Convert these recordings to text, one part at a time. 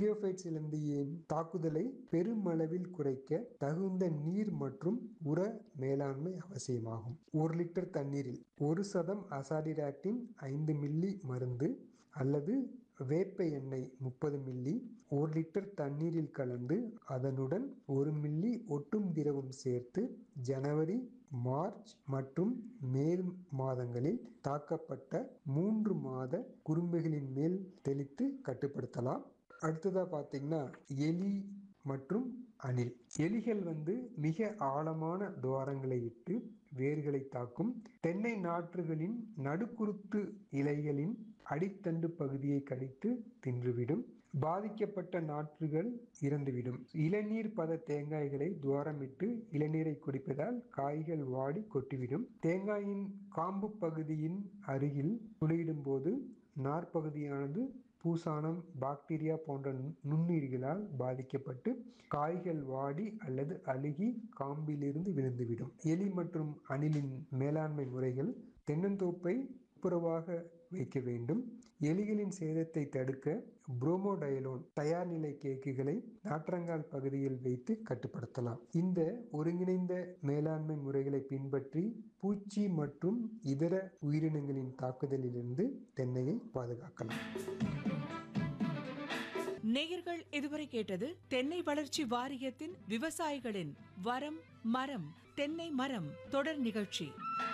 bryophyte சிலந்தியின் தாக்குதலை பெருமளவில் குறைக்க தகுந்த நீர் மற்றும் உர மேலாண்மை அவசியமாகும் ஒரு லிட்டர் தண்ணீரில் ஒரு சதம் அசாடிராக்டின் ஐந்து மில்லி மருந்து அல்லது வேப்ப எண்ணெய் முப்பது மில்லி ஒரு லிட்டர் தண்ணீரில் கலந்து அதனுடன் ஒரு மில்லி ஒட்டும் திரவம் சேர்த்து ஜனவரி மார்ச் மற்றும் மே மாதங்களில் தாக்கப்பட்ட மூன்று மாத குறும்புகளின் மேல் தெளித்து கட்டுப்படுத்தலாம் அடுத்ததா பார்த்தீங்கன்னா எலி மற்றும் அணில் எலிகள் வந்து மிக ஆழமான துவாரங்களை இட்டு வேர்களை தாக்கும் தென்னை நாற்றுகளின் நடுக்குருத்து இலைகளின் அடித்தண்டு பகுதியை கடித்து தின்றுவிடும் பாதிக்கப்பட்ட நாற்றுகள் இறந்துவிடும் இளநீர் பத தேங்காய்களை துவாரமிட்டு இளநீரை குடிப்பதால் காய்கள் வாடி கொட்டிவிடும் தேங்காயின் காம்பு பகுதியின் அருகில் துளையிடும் போது நார்ப்பகுதியானது பூசானம் பாக்டீரியா போன்ற நுண்ணுயிர்களால் பாதிக்கப்பட்டு காய்கள் வாடி அல்லது அழுகி காம்பிலிருந்து விழுந்துவிடும் எலி மற்றும் அணிலின் மேலாண்மை முறைகள் தென்னந்தோப்பை துப்புரவாக வைக்க வேண்டும் எலிகளின் சேதத்தை தடுக்க புரோமோடயலோன் தயார் நிலை கேக்குகளை நாற்றங்கால் பகுதியில் வைத்து கட்டுப்படுத்தலாம் இந்த ஒருங்கிணைந்த மேலாண்மை முறைகளை பின்பற்றி பூச்சி மற்றும் இதர உயிரினங்களின் தாக்குதலிலிருந்து தென்னையை பாதுகாக்கலாம் நேயர்கள் இதுவரை கேட்டது தென்னை வளர்ச்சி வாரியத்தின் விவசாயிகளின் வரம் மரம் தென்னை மரம் தொடர் நிகழ்ச்சி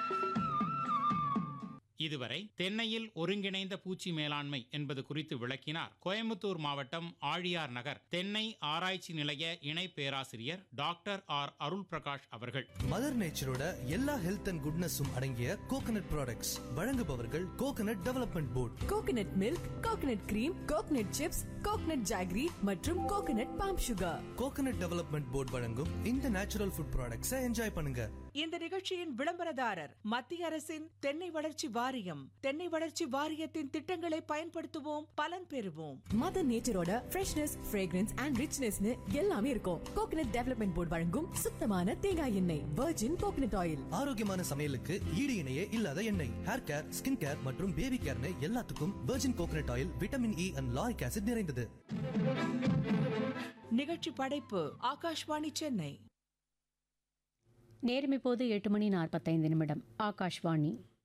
இதுவரை தென்னையில் ஒருங்கிணைந்த பூச்சி மேலாண்மை என்பது குறித்து விளக்கினார் கோயம்புத்தூர் மாவட்டம் ஆழியார் நகர் தென்னை ஆராய்ச்சி நிலைய இணை பேராசிரியர் டாக்டர் ஆர் அருள் பிரகாஷ் அவர்கள் மதர் நேச்சரோட எல்லா ஹெல்த் அண்ட் குட்னஸும் அடங்கிய கோகனட் ப்ராடக்ட்ஸ் வழங்குபவர்கள் coconut development board coconut milk coconut cream coconut chips coconut jaggery மற்றும் coconut palm sugar coconut development board வழங்கும் இந்த நேச்சுரல் ஃபுட் ப்ராடக்ட்ஸை என்ஜாய் பண்ணுங்க இந்த நிகழ்ச்சியின் விளம்பரதாரர் மத்திய அரசின் தென்னை வளர்ச்சி வாரியம் தென்னை வளர்ச்சி வாரியத்தின் திட்டங்களை பயன்படுத்துவோம் பலன் பெறுவோம் மதர் நேச்சரோட ஃப்ரெஷ்னஸ் ஃப்ரேக்ரன்ஸ் அண்ட் ரிச்னஸ்னு எல்லாமே இருக்கும் கோகனட் டெவலப்மெண்ட் போர்டு வழங்கும் சுத்தமான தேங்காய் எண்ணெய் வர்ஜின் கோகனட் ஆயில் ஆரோக்கியமான சமையலுக்கு ஈடு இணையே இல்லாத எண்ணெய் ஹேர் கேர் ஸ்கின் கேர் மற்றும் பேபி கேர்னு எல்லாத்துக்கும் virgin coconut oil vitamin E and lauric acid நிறைந்தது நிகழ்ச்சி படைப்பு ஆகாஷ்வாணி சென்னை நேரம் இப்போது எட்டு மணி நாற்பத்தைந்து நிமிடம் ஆகாஷ்வாணி